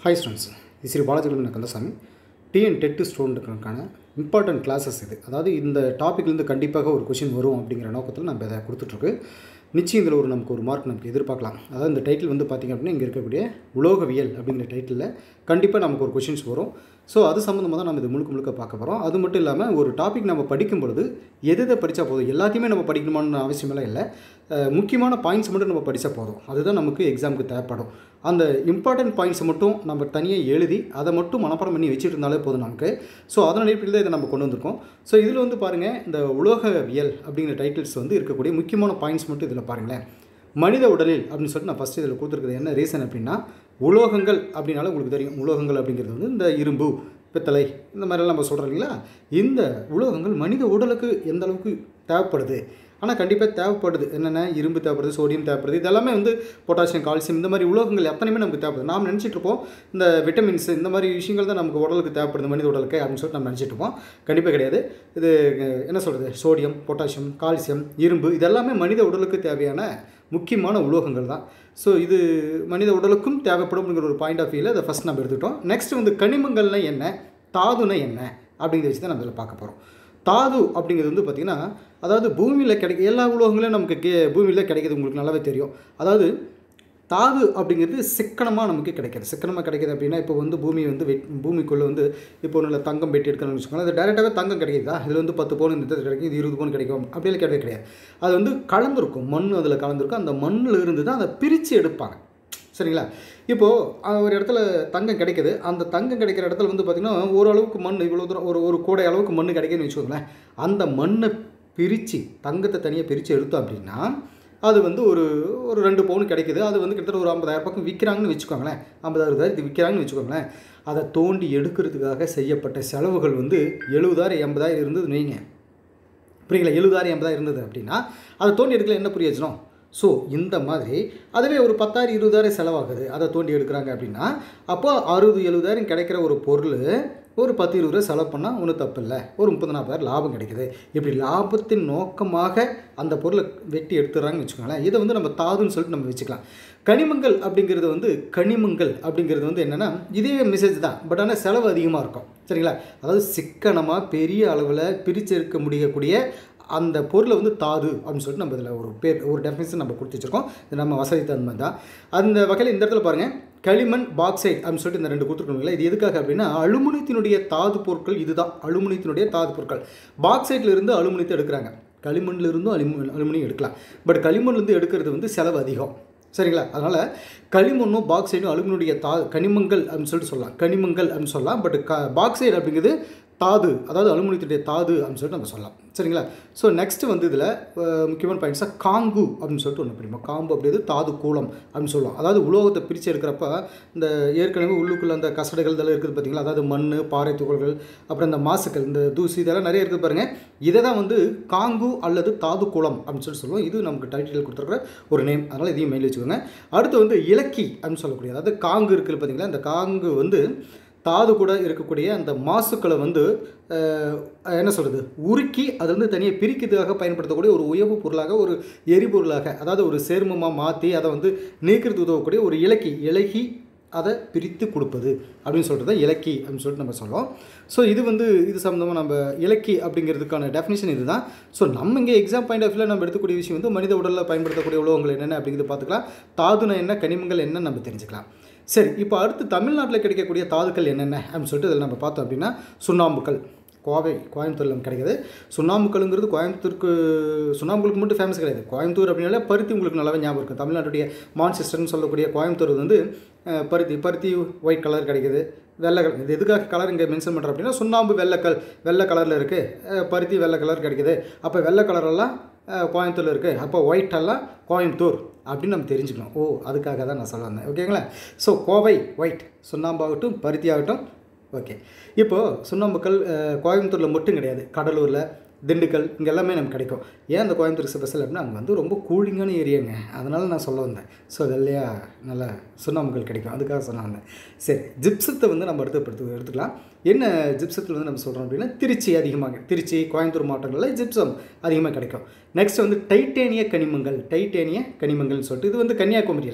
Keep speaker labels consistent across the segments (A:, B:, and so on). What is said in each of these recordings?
A: hi students இது Sri Balaji Kandasamy TN TET ஸ்டூடெண்ட்டுக்கான important classes இது அதாவது இந்த டாப்பிக்லேருந்து கண்டிப்பாக ஒரு கொஷின் வரும் அப்படிங்கிற நோக்கத்தில் நம்ம இதை கொடுத்துட்ருக்கு நிச்சயம் இதில் ஒரு நமக்கு ஒரு மார்க் நமக்கு எதிர்பார்க்கலாம் அதாவது இந்த டைட்டில் வந்து பார்த்திங்க அப்படின்னா இங்கே இருக்கக்கூடிய உலோகவியல் அப்படிங்கிற டைட்டிலில் கண்டிப்பாக நமக்கு ஒரு கொஷின்ஸ் வரும் ஸோ அது சம்மந்தமாக தான் நம்ம இது முழுக்க முழுக்க பார்க்க போகிறோம் அது மட்டும் இல்லாமல் ஒரு டாபிக் நம்ம படிக்கும் பொழுது எது எதை படித்தா போதும் எல்லாத்தையுமே நம்ம படிக்கணுமான்னு அவசியமெல்லாம் இல்லை அஹ் முக்கியமான பாயிண்ட்ஸ் மட்டும் நம்ம படித்தா போதும் அதுதான் நமக்கு எக்ஸாமுக்கு தேவைப்படும் அந்த இம்பார்ட்டன்ட் பாயிண்ட்ஸை மட்டும் நம்ம தனியாக எழுதி அதை மட்டும் மனப்பாடம் பண்ணி வச்சுட்டு இருந்தாலே போதும் நமக்கு ஸோ அதன் அடிப்படையில் தான் இதை நம்ம கொண்டு வந்திருக்கோம் ஸோ இதில் வந்து பாருங்கள் இந்த உலோகவியல் அப்படிங்கிற டைட்டில்ஸ் வந்து இருக்கக்கூடிய முக்கியமான பாயிண்ட்ஸ் மட்டும் இதில் பாருங்களேன் மனித உடலில் அப்படின்னு சொல்லிட்டு நான் ஃபஸ்ட்டு இதில் கொடுத்துருக்குறது என்ன ரீசன் அப்படின்னா உலோகங்கள் அப்படின்னால உங்களுக்கு தெரியும் உலோகங்கள் அப்படிங்கிறது வந்து இந்த இரும்பு பித்தளை இந்த மாதிரிலாம் நம்ம சொல்கிறோம் இல்லைங்களா இந்த உலோகங்கள் மனித உடலுக்கு எந்த அளவுக்கு தேவைப்படுது ஆனால் கண்டிப்பாக தேவைப்படுது என்னென்ன இரும்பு தேவைப்படுது சோடியம் தேவைப்படுது இதெல்லாமே வந்து பொட்டாசியம் கால்சியம் இந்த மாதிரி உலோகங்கள் எத்தனையுமே நமக்கு தேவைப்படுது நாம் நினச்சிட்டு இருப்போம் இந்த விட்டமின்ஸ் இந்த மாதிரி விஷயங்கள் தான் நமக்கு உடலுக்கு தேவைப்படுது மனித உடலுக்கு அப்படின்னு சொல்லிட்டு நம்ம நினச்சிட்டு இருப்போம் கண்டிப்பாக கிடையாது இது அஹ், என்ன சொல்கிறது சோடியம் பொட்டாசியம் கால்சியம் இரும்பு இதெல்லாமே மனித உடலுக்கு தேவையான முக்கியமான உலோகங்கள் தான் ஸோ இது மனித உடலுக்கும் தேவைப்படும்ங்கிற ஒரு பாயிண்ட் ஆஃப் வியூவில் அதை ஃபஸ்ட் நம்ம எடுத்துக்கிட்டோம் நெக்ஸ்ட் வந்து கனிமங்கள்னா என்ன தாதுனா என்ன அப்படிங்கிறத வச்சு தான் நம்ம இதில் பார்க்க போகிறோம் தாது அப்படிங்கிறது வந்து பார்த்திங்கன்னா அதாவது பூமியில் கிடைக்க எல்லா உலோகங்களும் நமக்கு கே பூமியில் கிடைக்கிது உங்களுக்கு நல்லாவே தெரியும் அதாவது தாது அப்படிங்கிறது சிக்கனமாக நமக்கு கிடைக்கிது சிக்கனமாக கிடைக்கிது அப்படின்னா இப்போ வந்து பூமி வந்து வெட் பூமிக்குள்ளே வந்து இப்போ ஒன்றும் தங்கம் வெட்டி எடுக்கணும்னு வச்சுக்கோங்களேன் அது டேரெக்டாகவே தங்கம் கிடைக்குதா இதில் வந்து பத்து பவுன் இந்த இடத்துல கிடைக்கும் இது இருபது பவுன் கிடைக்கும் அப்படியெல்லாம் கிடையவே கிடையாது அது வந்து கலந்துருக்கும் மண் அதில் கலந்துருக்கும் அந்த மண்ணில் இருந்து தான் அதை பிரித்து எடுப்பாங்க சரிங்களா இப்போது ஒரு இடத்துல தங்கம் கிடைக்குது அந்த தங்கம் கிடைக்கிற இடத்துல வந்து பார்த்திங்கன்னா ஓரளவுக்கு மண் இவ்வளோ தூரம் ஒரு ஒரு கூடை அளவுக்கு மண் கிடைக்குதுன்னு வச்சுக்கோங்களேன் அந்த மண்ணை பிரித்து தங்கத்தை தனியாக பிரித்து எடுத்தோம் அப்படின்னா அது வந்து ஒரு ஒரு ரெண்டு பவுன் கிடைக்குது அது வந்து கிட்டத்தட்ட ஒரு ஐம்பதாயிரம் பக்கம் விற்கிறாங்கன்னு வச்சுக்கோங்களேன் ஐம்பதாயிரம் இது விற்கிறாங்கன்னு வச்சுக்கோங்களேன் அதை தோண்டி எடுக்கிறதுக்காக செய்யப்பட்ட செலவுகள் வந்து எழுபதாயிரம் எண்பதாயிரம் இருந்ததுன்னு வைங்க புரியுங்களா எழுபதாயிரம் எண்பதாயிரம் இருந்தது அப்படின்னா அதை தோண்டி எடுக்கல என்ன பிரயோஜனம் ஸோ இந்த மாதிரி அதுவே ஒரு பத்தாயிரம் இருபதாயிரம் செலவாகுது அதை தோண்டி எடுக்கிறாங்க அப்படின்னா அப்போ அறுபது எழுபதாயிரம் கிடைக்கிற ஒரு பொருள் ஒரு பத்து இருபது ரூபா செலவு பண்ணால் ஒன்றும் தப்பு இல்லை ஒரு முப்பது நாற்பதாயிரம் லாபம் கிடைக்குது இப்படி லாபத்தின் நோக்கமாக அந்த பொருளை வெட்டி எடுத்துறாங்கன்னு வச்சுக்கோங்களேன் இதை வந்து நம்ம தாதுன்னு சொல்லிட்டு நம்ம வச்சுக்கலாம் கனிமங்கள் அப்படிங்கிறது வந்து கனிமங்கள் அப்படிங்கிறது வந்து என்னென்னா இதே மெசேஜ் தான் பட் ஆனால் செலவு அதிகமாக இருக்கும் சரிங்களா அதாவது சிக்கனமாக பெரிய அளவில் பிரிச்செடுக்க முடியக்கூடிய அந்த பொருளை வந்து தாது அப்படின்னு சொல்லிட்டு நம்ம இதில் ஒரு பேர் ஒரு டெஃபினேஷன் நம்ம கொடுத்து வச்சிருக்கோம் இது நம்ம வசதி தகுந்த மாதிரி தான் அந்த வகையில் இந்த இடத்துல பாருங்கள் களிமண் பாக்சைட் அப்படின்னு சொல்லிட்டு இந்த ரெண்டு கொடுத்துருக்கோங்களா இது எதுக்காக அப்படின்னா அலுமினியத்தினுடைய தாது பொருட்கள் இதுதான் அலுமினியத்தினுடைய தாது பொருட்கள் பாக்சைட்ல இருந்து அலுமினியத்தை எடுக்கிறாங்க களிமண்ல இருந்தும் அலுமி அலுமினியம் எடுக்கலாம் பட் களிமண்லேருந்து எடுக்கிறது வந்து செலவு அதிகம் சரிங்களா அதனால் களிமண்ணும் பாக்சைடும் அலுமினியுடைய தா கனிமங்கள் அப்படின்னு சொல்லிட்டு சொல்லலாம் கனிமங்கள் அப்படின்னு சொல்லலாம் பட் க பாக்சைடு அப்படிங்கிறது தாது அதாவது அலுமினியத்துடைய தாது அப்படின்னு சொல்லிட்டு நம்ம சொல்லலாம் சரிங்களா ஸோ நெக்ஸ்ட்டு வந்து இதில் முக்கியமான பாயிண்ட்ஸாக காங்கு அப்படின்னு சொல்லிட்டு ஒன்று பிடிக்கும் காம்பு அப்படிங்கிறது தாது கூலம் அப்படின்னு சொல்லுவோம் அதாவது உலோகத்தை பிரித்து எடுக்கிறப்ப இந்த ஏற்கனவே உள்ளுக்குள்ள அந்த கசடுகள் இதெல்லாம் இருக்குது பார்த்தீங்களா அதாவது மண் பாறை துகள்கள் அப்புறம் இந்த மாசுக்கள் இந்த தூசி இதெல்லாம் நிறைய இருக்குது பாருங்கள் இதை தான் வந்து காங்கு அல்லது தாது கூலம் அப்படின்னு சொல்லி சொல்லுவோம் இது நமக்கு டைட்டில் கொடுத்துருக்குற ஒரு நேம் அதனால் இதையும் மெயில் வச்சுக்கோங்க அடுத்து வந்து இலக்கி அப்படின்னு சொல்லக்கூடிய அதாவது காங்கு இருக்குது பார்த்தீங்களா இந்த காங்கு வந்து தாது கூட இருக்கக்கூடிய அந்த மாசுக்களை வந்து அஹ், என்ன சொல்கிறது உருக்கி அது வந்து தனியாக பிரிக்கிறதுக்காக பயன்படுத்தக்கூடிய ஒரு உயவு பொருளாக ஒரு எரிபொருளாக அதாவது ஒரு சேர்மமாக மாற்றி அதை வந்து நீக்கிறதுக்கு உதவக்கூடிய ஒரு இலக்கி இலகி அதை பிரித்து கொடுப்பது அப்படின்னு சொல்கிறது தான் இலக்கி அப்படின்னு சொல்லிட்டு நம்ம சொல்லுவோம் ஸோ இது வந்து இது சம்மந்தமாக நம்ம இலக்கி அப்படிங்கிறதுக்கான டெஃபினேஷன் இதுதான் ஸோ நம்ம இங்கே எக்ஸாம் பாயிண்ட் ஆஃப் வியூவில் நம்ம எடுக்கக்கூடிய விஷயம் வந்து மனித உடலில் பயன்படுத்தக்கூடிய உலோகங்கள் என்னென்ன அப்படிங்கிறத பார்த்துக்கலாம் தாதுனா என்ன கனிமங்கள் என்ன நம்ம தெரிஞ்சுக்கலாம் சரி இப்போ அடுத்து தமிழ்நாட்டில் கிடைக்கக்கூடிய தாதுக்கள் என்னென்ன அப்படின்னு சொல்லிட்டு இதில் நம்ம பார்த்தோம் அப்படின்னா சுண்ணாம்புக்கள் கோவை கோயம்புத்தூரில் நமக்கு கிடைக்குது சுண்ணாம்புக்கல்ங்கிறது கோயம்புத்தூருக்கு சுண்ணாம்புகளுக்கு மட்டும் ஃபேமஸ் கிடையாது கோயம்புத்தூர் அப்படின்னாலே பருத்தி உங்களுக்கு நல்லாவே ஞாபகம் இருக்கும் தமிழ்நாட்டுடைய மான்செஸ்டர்னு சொல்லக்கூடிய கோயம்புத்தூர் வந்து அஹ், பருத்தி பருத்தி ஒயிட் கலர் கிடைக்குது வெள்ளை கலர் இது எதுக்காக கலர் இங்கே மென்ஷன் பண்ணுறோம் அப்படின்னா சுண்ணாம்பு வெள்ளைக்கல் வெள்ளை கலரில் இருக்குது பருத்தி வெள்ளை கலர் கிடைக்குது அப்போ வெள்ளை கலரெல்லாம் அஹ், கோயம்புத்தூரில் இருக்குது அப்போ ஒயிட் எல்லாம் கோயம்புத்தூர் அப்படின்னு நம்ம தெரிஞ்சுக்கணும் ஓ அதுக்காக தான் நான் சொல்ல வந்தேன் ஓகேங்களா ஸோ கோவை ஒயிட் சுண்ணாம்பாகட்டும் பருத்தி ஆகட்டும் ஓகே இப்போது சுண்ணாம்புக்கல் அஹ், கோயம்புத்தூரில் மட்டும் கிடையாது கடலூரில் திண்டுக்கல் இங்கே எல்லாமே நமக்கு கிடைக்கும் ஏன் அந்த கோயம்புத்தூர் ஸ்பெஷல் அப்படின்னா அங்கே வந்து ரொம்ப கூலிங்கான ஏரியாங்க அதனால் நான் சொல்ல வந்தேன் ஸோ வெள்ளையா நல்ல சுண்ணாம்புகள் கிடைக்கும் அதுக்காக சொல்ல வந்தேன் சரி ஜிப்சத்தை வந்து நம்ம எடுத்து எடுத்து எடுத்துக்கலாம் என்ன ஜிப்சத்தில் வந்து நம்ம சொல்கிறோம் அப்படின்னா திருச்சி அதிகமாக திருச்சி கோயம்புத்தூர் மாவட்டங்களில் ஜிப்சம் அதிகமாக கிடைக்கும் நெக்ஸ்ட் வந்து டைட்டேனிய கனிமங்கள் டைட்டேனிய கனிமங்கள்னு சொல்லிட்டு இது வந்து கன்னியாகுமரியில்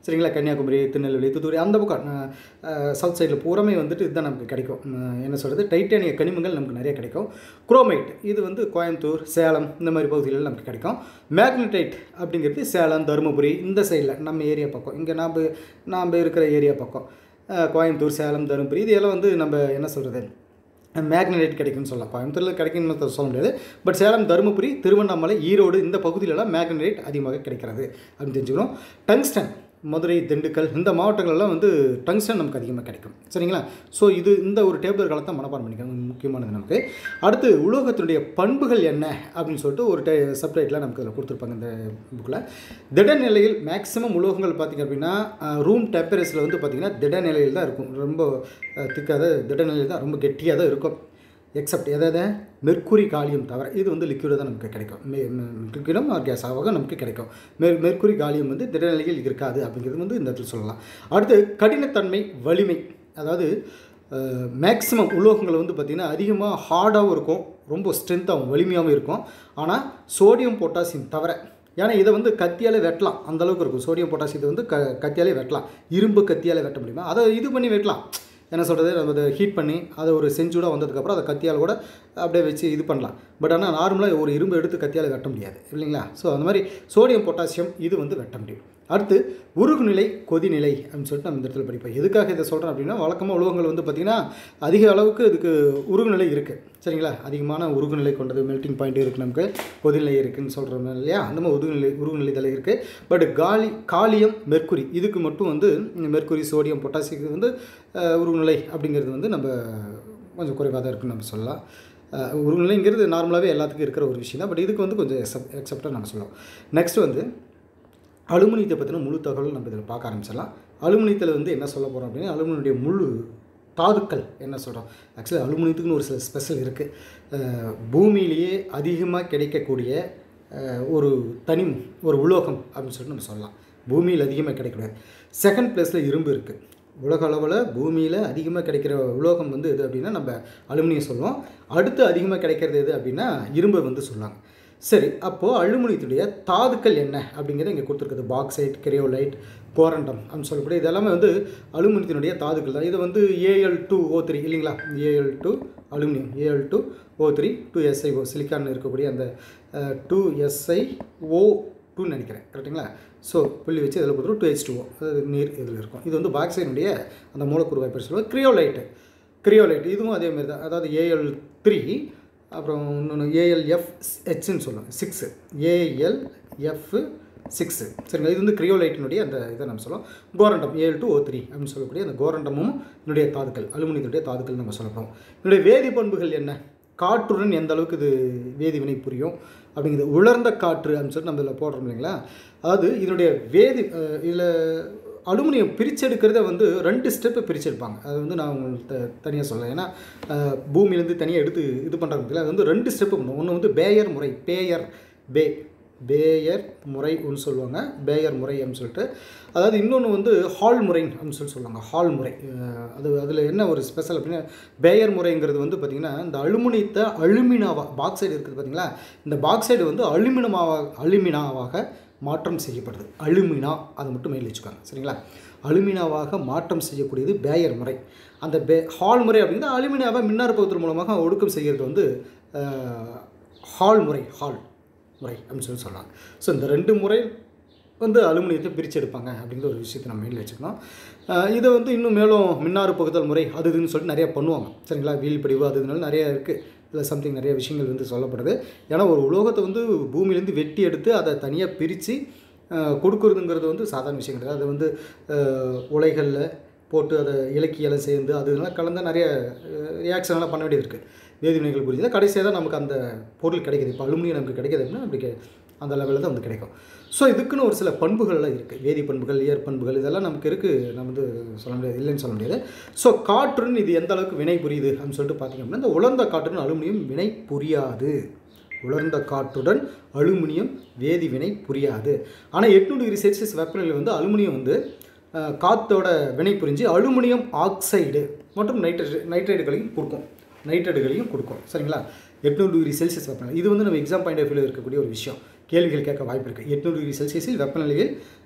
A: சரிங்களா கன்னியாகுமரி திருநெல்வேலி தூத்துக்குடி அந்த பக்கம் சவுத் சைடில் பூராமே வந்துட்டு இதுதான் நமக்கு கிடைக்கும் அஹ் என்ன சொல்கிறது டைட்டானிய கனிமங்கள் நமக்கு நிறைய கிடைக்கும் குரோமைட் இது வந்து கோயம்புத்தூர் சேலம் இந்த மாதிரி பகுதிகளில் நமக்கு கிடைக்கும் மேக்னடைட் அப்படிங்கிறது சேலம் தருமபுரி இந்த சைடில் நம்ம ஏரியா பக்கம் இங்கே நாம் நாம் இருக்கிற ஏரியா பக்கம் அஹ் கோயம்புத்தூர் சேலம் தருமபுரி இது எல்லாம் வந்து நம்ம என்ன சொல்கிறது மேக்னடைட் கிடைக்கும்னு சொல்லலாம் கோயம்புத்தூரில் கிடைக்கும்னு சொல்ல முடியாது பட் சேலம் தருமபுரி திருவண்ணாமலை ஈரோடு இந்த பகுதியிலலாம் மேக்னடைட் அதிகமாக கிடைக்கிறது அப்படின்னு தெரிஞ்சுக்கணும் டங்ஸ்டன் மதுரை திண்டுக்கல் இந்த மாவட்டங்கள்லாம் வந்து டங்ஸ்டன் நமக்கு அதிகமாக கிடைக்கும் சரிங்களா ஸோ இது இந்த ஒரு டேபிள் காலத்தை மனப்பாடம் பண்ணிக்கோங்க முக்கியமானது நமக்கு அடுத்து உலோகத்தினுடைய பண்புகள் என்ன அப்படின்னு சொல்லிட்டு ஒரு டே சப்டைட்டில் நமக்கு அதில் கொடுத்துருப்பாங்க இந்த புக்கில் திடநிலையில் மேக்ஸிமம் உலோகங்கள் பார்த்திங்க அப்படின்னா ரூம் டெம்பரேச்சரில் வந்து பார்த்திங்கன்னா திடநிலையில் தான் இருக்கும் ரொம்ப திக்காத திடநிலையில் தான் ரொம்ப கெட்டியாக தான் இருக்கும் எக்ஸப்ட் எதாவது மெர்க்குரி காலியம் தவிர இது வந்து லிக்விடாக தான் நமக்கு கிடைக்கும் மே லிக்விடம் ஆர் கேஸாக நமக்கு கிடைக்கும் மெர் மெர்க்குரி காலியம் வந்து திடநிலையில் இருக்காது அப்படிங்கிறது வந்து இந்த இடத்துல சொல்லலாம் அடுத்து கடினத்தன்மை வலிமை அதாவது மேக்ஸிமம் உலோகங்கள் வந்து பார்த்திங்கன்னா அதிகமாக ஹார்டாகவும் இருக்கும் ரொம்ப ஸ்ட்ரென்த்தாகவும் வலிமையாகவும் இருக்கும் ஆனால் சோடியம் பொட்டாசியம் தவிர ஏன்னா இதை வந்து கத்தியால் வெட்டலாம் அந்த அளவுக்கு இருக்கும் சோடியம் பொட்டாசியத்தை வந்து க கத்தியாலே வெட்டலாம் இரும்பு கத்தியால் வெட்ட முடியுமா அதை இது பண்ணி வெட்டலாம் என்ன சொல்கிறது நம்ம அதை ஹீட் பண்ணி அதை ஒரு செஞ்சூடாக வந்ததுக்கப்புறம் அதை கத்தியால் கூட அப்படியே வச்சு இது பண்ணலாம் பட் ஆனால் நார்மலாக ஒரு இரும்பு எடுத்து கத்தியால் வெட்ட முடியாது இல்லைங்களா ஸோ அந்த மாதிரி சோடியம் பொட்டாசியம் இது வந்து வெட்ட முடியும் அடுத்து உருகுநிலை கொதிநிலை அப்படின்னு சொல்லிட்டு நம்ம இந்த இடத்துல படிப்போம் எதுக்காக இதை சொல்கிறேன் அப்படின்னா வழக்கமாக உலோகங்கள் வந்து பார்த்திங்கன்னா அதிக அளவுக்கு இதுக்கு உருகுநிலை இருக்குது சரிங்களா அதிகமான உருகுநிலை கொண்டது மெல்ட்டிங் பாயிண்ட் இருக்குது நமக்கு கொதிநிலை இருக்குதுன்னு சொல்கிறோம் இல்லையா அந்த மாதிரி உருகுநிலை உருகுநிலை தலை இருக்குது பட் காலி காலியம் மெர்க்குரி இதுக்கு மட்டும் வந்து மெர்க்குரி சோடியம் பொட்டாசியம் வந்து அஹ், உருகுநிலை அப்படிங்கிறது வந்து நம்ம கொஞ்சம் குறைவாக தான் இருக்குன்னு நம்ம சொல்லலாம் அஹ், உருகுநிலைங்கிறது நார்மலாகவே எல்லாத்துக்கும் இருக்கிற ஒரு விஷயம் தான் பட் இதுக்கு வந்து கொஞ்சம் எக்ஸப் எக்ஸப்டாக நம்ம சொல்லலாம் நெக்ஸ்ட் வந்து அலுமினியத்தை பற்றின முழு தகவல் நம்ம இதில் பார்க்க ஆரம்பிச்சிடலாம் அலுமினியத்தில் வந்து என்ன சொல்ல போகிறோம் அப்படின்னா அலுமினியுடைய முழு தாதுக்கள் என்ன சொல்கிறோம் ஆக்சுவலி அலுமினியத்துக்குன்னு ஒரு சில ஸ்பெஷல் இருக்குது பூமியிலேயே அதிகமாக கிடைக்கக்கூடிய அஹ், ஒரு தனிமம் ஒரு உலோகம் அப்படின்னு சொல்லிட்டு நம்ம சொல்லலாம் பூமியில் அதிகமாக கிடைக்கக்கூடாது செகண்ட் பிளேஸில் இரும்பு இருக்குது உலக அளவில் பூமியில் அதிகமாக கிடைக்கிற உலோகம் வந்து எது அப்படின்னா நம்ம அலுமினியம் சொல்லுவோம் அடுத்து அதிகமாக கிடைக்கிறது எது அப்படின்னா இரும்பை வந்து சொல்லுவாங்க சரி அப்போது அலுமினியத்துடைய தாதுக்கள் என்ன அப்படிங்கிறத இங்கே கொடுத்துருக்குது பாக்சைட் கிரியோலைட் கோரண்டம் அப்படின்னு சொல்லக்கூடிய இது எல்லாமே வந்து அலுமினியத்தினுடைய தாதுக்கள் தான் இது வந்து ஏஎல் டூ ஓ த்ரீ இல்லைங்களா AL two aluminium AL two O three two SIO silicon இருக்கக்கூடிய அந்த டூ எஸ்ஐ ஓ டூன்னு நினைக்கிறேன் கரெக்டுங்களா ஸோ புள்ளி வச்சு இதில் கொடுத்துரும் டூ ஹெச் டூ நீர் இதில் இருக்கும் இது வந்து பாக்சைனுடைய அந்த மூலக்கூறு பேர் சொல்லுவோம் கிரியோலைட்டு கிரியோலைட் இதுவும் அதே மாதிரி தான் அதாவது ஏஎல் த்ரீ அப்புறம் இன்னொன்று ஏஎல்எஃப் ஹெச்னு சொல்லுவாங்க சிக்ஸு ஏஎல்எஃப் சிக்ஸு சரிங்களா இது வந்து கிரியோலைட்டினுடைய அந்த இதை நம்ம சொல்லுவோம் corundum AL two O three அப்படின்னு சொல்லக்கூடிய அந்த கோரண்டமும் இதனுடைய தாதுக்கள் அலுமினியத்துடைய தாதுக்கள் நம்ம சொல்லப்போம் இதனுடைய வேதி பண்புகள் என்ன காற்றுடன் எந்த அளவுக்கு இது வேதிவினை புரியும் அப்படிங்கிறது உலர்ந்த காற்று அப்படின்னு சொல்லிட்டு நம்ம இதில் போடுறோம் இல்லைங்களா அதாவது இதனுடைய வேதி இதில் அலுமினியம் பிரிச்செடுக்கிறத வந்து ரெண்டு ஸ்டெப்பு பிரிச்செடுப்பாங்க அது வந்து நான் உங்களுக்கு தனியாக சொல்லலை ஏன்னா அஹ், பூமியிலேருந்து தனியாக எடுத்து இது பண்ணுறாங்க அது வந்து ரெண்டு ஸ்டெப்பு பண்ணுவோம் ஒன்று வந்து பேயர் முறை பேயர் பே பேயர் முறை ஒன்று சொல்லுவாங்க பேயர் முறை அப்படின்னு சொல்லிட்டு அதாவது இன்னொன்று வந்து ஹால் முறை அப்படின்னு சொல்லி சொல்லுவாங்க ஹால் முறை அஹ், அது அதில் என்ன ஒரு ஸ்பெஷல் அப்படின்னா பேயர் முறைங்கிறது வந்து பார்த்திங்கன்னா இந்த அலுமினியத்தை அலுமினாவாக பாக்சைடு இருக்குது பார்த்தீங்களா இந்த பாக்சைடு வந்து அலுமினமாவாக அலுமினாவாக மாற்றம் செய்யப்படுது அலுமினா அதை மட்டும் மெயில் வச்சுக்கோங்க சரிங்களா அலுமினாவாக மாற்றம் செய்யக்கூடியது பேயர் முறை அந்த பே ஹால் முறை அப்படிங்கிறது அலுமினாவை மின்னார் பகுத்தல் மூலமாக ஒடுக்கம் செய்கிறது வந்து அஹ், ஹால் முறை ஹால் முறை அப்படின்னு சொல்லி சொல்லலாம் ஸோ இந்த ரெண்டு முறை வந்து அலுமினியத்தை பிரித்து எடுப்பாங்க அப்படிங்கிற ஒரு விஷயத்தை நம்ம மெயினில் வச்சுக்கணும் அஹ் இதை வந்து இன்னும் மேலும் மின்னாறு பகுத்தல் முறை அது இதுன்னு சொல்லிட்டு நிறைய பண்ணுவாங்க சரிங்களா வீல் படிவு அது இதுனால நிறைய இருக்குது இதில் சம்திங் நிறைய விஷயங்கள் வந்து சொல்லப்படுது ஏன்னா ஒரு உலோகத்தை வந்து பூமியிலேருந்து வெட்டி எடுத்து அதை தனியாக பிரித்து கொடுக்குறதுங்கிறது வந்து சாதாரண விஷயம் கிடையாது அது வந்து அஹ், உலைகளில் போட்டு அதை இலக்கியெல்லாம் சேர்ந்து அது இதெல்லாம் கலந்த நிறைய ரியாக்ஷன் எல்லாம் பண்ண வேண்டியது இருக்குது வேதிவினைகள் புரியுது கடைசியாக தான் நமக்கு அந்த பொருள் கிடைக்குது இப்போ அலுமினியம் நமக்கு கிடைக்குது அப்படின்னா அப்படி கெ- அந்த லெவலில் தான் வந்து கிடைக்கும் ஸோ இதுக்குன்னு ஒரு சில பண்புகள்லாம் இருக்குது வேதி பண்புகள் இயற் பண்புகள் இதெல்லாம் நமக்கு இருக்குது நம்ம வந்து சொல்ல முடியாது இல்லைன்னு சொல்ல முடியாது ஸோ காற்றுன்னு இது எந்த அளவுக்கு வினை புரியுது அப்படின்னு சொல்லிட்டு பார்த்தீங்க அப்படின்னா இந்த உலர்ந்த காற்றுன்னு அலுமினியம் வினை புரியாது உலர்ந்த காற்றுடன் அலுமினியம் வேதி வினை புரியாது ஆனால் எட்நூறு டிகிரி செல்சியஸ் வெப்பநிலையில் வந்து அலுமினியம் வந்து அஹ், காத்தோட வினை புரிஞ்சு அலுமினியம் ஆக்சைடு மற்றும் நைட்ரேட் நைட்ரேட்டுகளையும் கொடுக்கும் நைட்ரேட்டுகளையும் கொடுக்கும் சரிங்களா எட்நூறு டிகிரி செல்சியஸ் வெப்பநிலை இது வந்து நம்ம எக்ஸாம் பாயிண்ட் ஆஃப் வியூவில் இருக்கக்கூடிய ஒரு விஷயம் கேள்விகள் கேட்க வாய்ப்பு இருக்குது எட்நூறு டிகிரி செல்சியஸில் வெப்பநிலையில்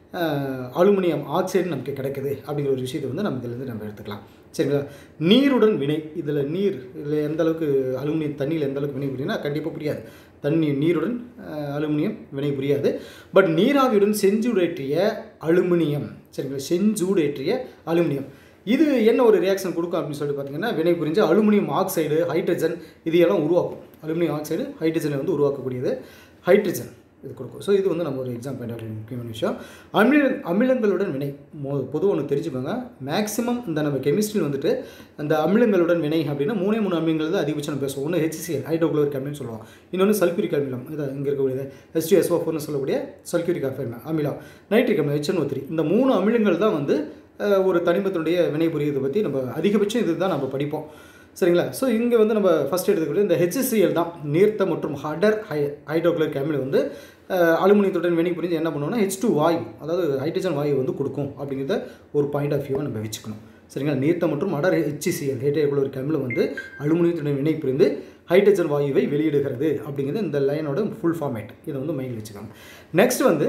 A: அலுமினியம் ஆக்சைடு நமக்கு கிடைக்குது அப்படிங்கிற ஒரு விஷயத்தை வந்து நம்ம இதிலேருந்து நம்ம எடுத்துக்கலாம் சரிங்களா நீருடன் வினை இதில் நீர் இதில் எந்த அளவுக்கு அலுமினியம் தண்ணியில் எந்த அளவுக்கு வினை புரியும்னா கண்டிப்பாக புரியாது தண்ணி நீருடன் அஹ், அலுமினியம் வினை புரியாது பட் நீராவியுடன் செஞ்சூடேற்றிய அலுமினியம் சரிங்களா செஞ்சூடேற்றிய அலுமினியம் இது என்ன ஒரு ரியாக்ஷன் கொடுக்கும் அப்படின்னு சொல்லிட்டு பார்த்தீங்கன்னா வினை புரிஞ்சு அலுமினியம் ஆக்சைடு ஹைட்ரஜன் இது எல்லாம் உருவாக்கும் அலுமினியம் ஆக்சைடு ஹைட்ரஜனை வந்து உருவாக்கக்கூடியது ஹைட்ரஜன் இது கொடுக்கும் ஸோ இது வந்து நம்ம ஒரு எக்ஸாம் பாயிண்ட் ஆஃப் முக்கியமான விஷயம் அமில அமிலங்களுடன் வினை மோ பொதுவாக ஒன்று தெரிஞ்சுக்கோங்க மேக்ஸிமம் இந்த நம்ம கெமிஸ்ட்ரியில் வந்துட்டு அந்த அமிலங்களுடன் வினை அப்படின்னா மூணே மூணு அமிலங்கள் தான் அதிகபட்சம் நம்ம பேசுவோம் ஒன்று ஹெச்சிசிஎல் ஹைட்ரோக்ளோரிக் அமிலம்னு சொல்லுவோம் இன்னொன்று சல்ஃபியூரிக் அமிலம் இது இங்கே இருக்கக்கூடியது ஹெச்டிஎஸ்ஓ ஃபோர்னு சொல்லக்கூடிய சல்ஃபியூரிக் அமிலம் அமிலம் நைட்ரிக் அமிலம் ஹெச்என் த்ரீ இந்த மூணு அமிலங்கள் தான் வந்து அஹ், ஒரு தனிமத்தினுடைய வினை புரியுதை பற்றி நம்ம அதிகபட்சம் இதுதான் நம்ம படிப்போம் சரிங்களா ஸோ இங்கே வந்து நம்ம ஃபஸ்ட் எடுத்துக்கிட்டு இந்த ஹெச்சிசிஎல் தான் நீர்த்த மற்றும் ஹடர் ஹை ஹைட்ரோக்ளோரிக் அமிலம் வந்து அஹ், அலுமினியத்துடன் வினை புரிஞ்சு என்ன பண்ணுவோம்னா ஹெச் டூ வாயு அதாவது ஹைட்ரஜன் வாயு வந்து கொடுக்கும் அப்படிங்கிறத ஒரு பாயிண்ட் ஆஃப் வியூவை நம்ம வச்சுக்கணும் சரிங்களா நீர்த்த மற்றும் அடர் ஹெச்சிசிஎல் ஹைட்ரோக்ளோரிக் அமிலம் வந்து அலுமினியத்துடன் வினை புரிந்து ஹைட்ரஜன் வாயுவை வெளியிடுகிறது அப்படிங்கிறது இந்த லைனோட ஃபுல் ஃபார்மேட் இதை வந்து மைண்ட் வச்சுக்கோங்க நெக்ஸ்ட் வந்து